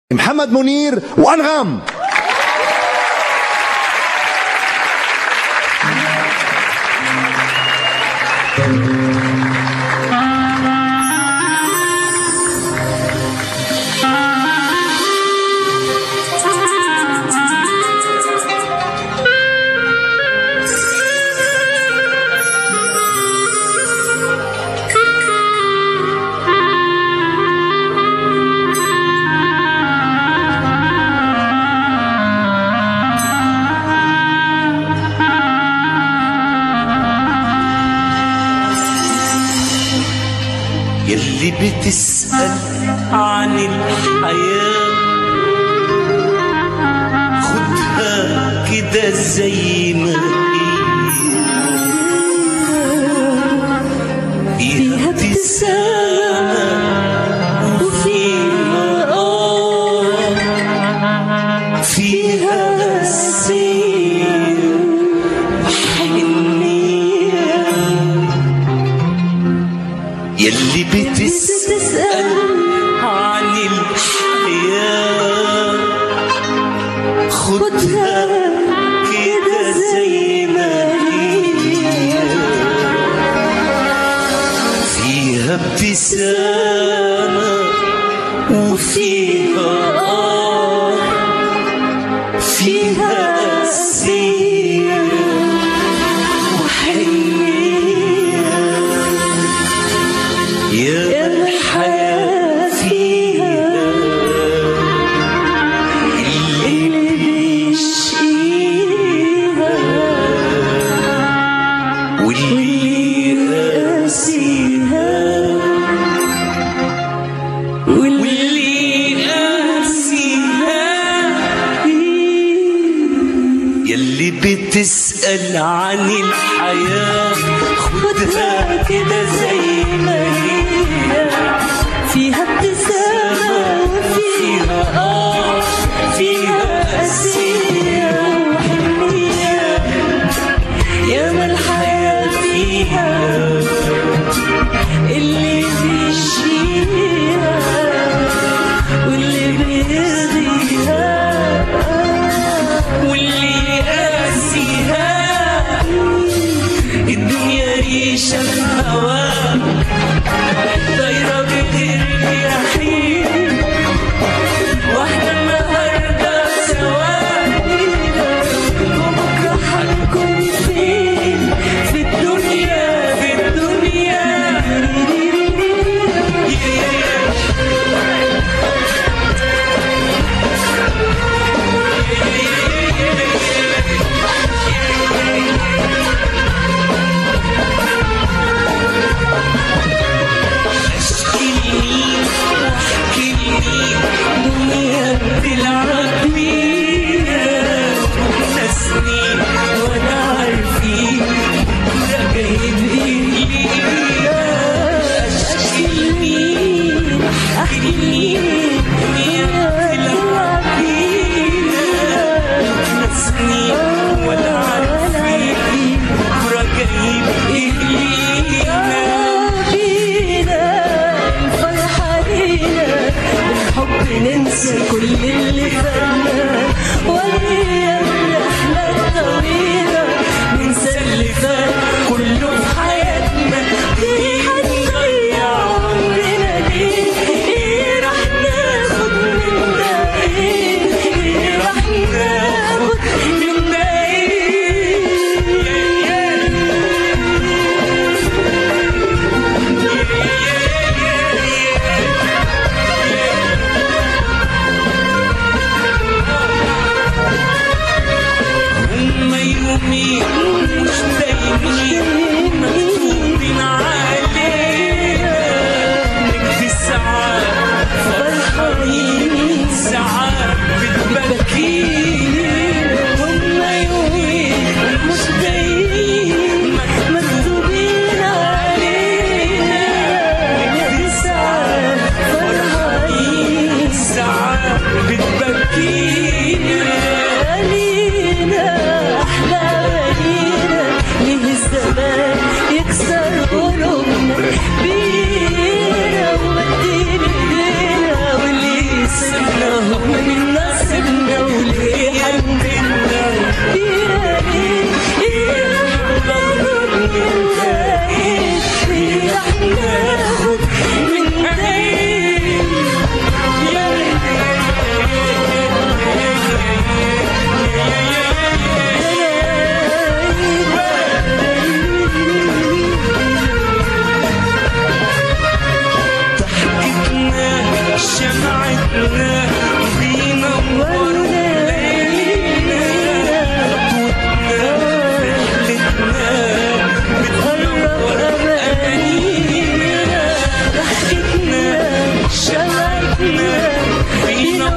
محمد منير وأنغام يلي بتسأل عن الحياة خدها كده زي ما هي فيها ابتسامة وفيها آه فيها سير وحنية يلي بتسأل عن الحياة خدها كده زي ما هي فيها ابتسامة وفيها آه فيها سير وحنية يا الحياة فيها اللي بيشقيها واللي قاسيها واللي قاسيها يلي بتسأل عن الحياة خدها كده زي ما هي فيها ابتسامة فيها آه فيها أسية وحنية يا ما الحياة فيها اللي بيشيها واللي بيرضيها واللي قاسيها الدنيا ريشة في هواك طايرة بترمي رحيل واحدة النهاردة سواقينا وبكرة هنكون فين في الدنيا في الدنيا اشكي لمين واحكي لمين دنيا بتلعب بينا احنا سنين ولا عارفين ده جاي بايدينا اشكي لمين احكي لمين دنيا بتلعب بينا احنا سنين ولا عارفين بكره جاي بايدينا فينا الفرحة لينا بالحب ننسى كل اللي فاتنا وهي الرحلة الطويلة ننسى اللي فات كله في حياتنا ليه هنضيع عمرنا ليه ايه راح ناخد منا ايه ايه راح ناخد منا ايه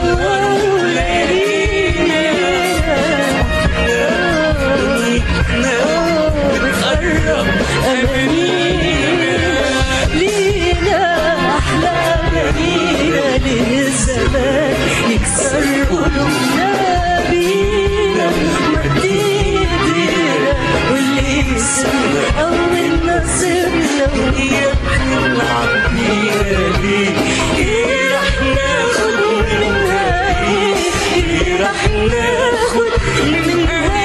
بتقرب أمانينا لينا أحلام جميلة ليه الزمان يكسر قلوبنا بينا مد ايدينا واللي يسمع أول نصيبنا ويا رح ناخد منها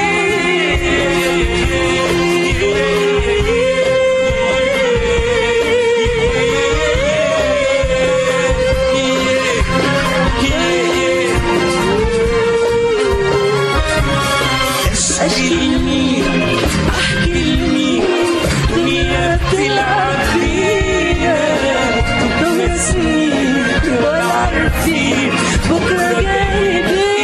اشكي لمين احكي لمين دنيا بتلعب فينا ضم سنين ولا عارفين بكرة جاي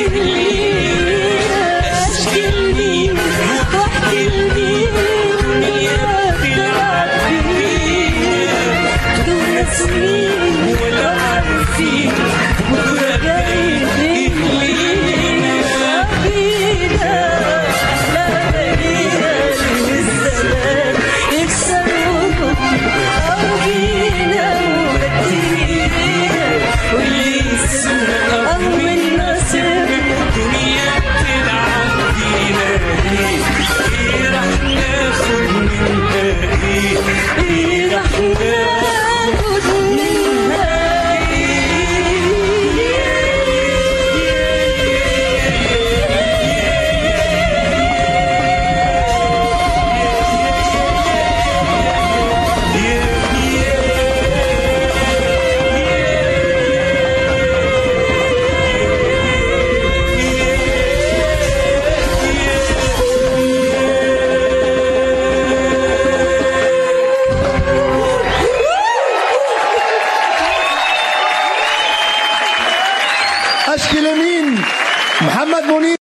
بينا اشكي لمين واحكي لمين دنيا بتلعب فينا دون سنين ولا عارفين بكرة جاي بينا بينا لا بينا للزمان يكسر قلوبنا أو بينا وبدينا واللي يسمع أول نصيبنا دنيا بتلعب فينا ايه رح ناخد منها ايه ايه رح ناخد منها اشكي لمين محمد منير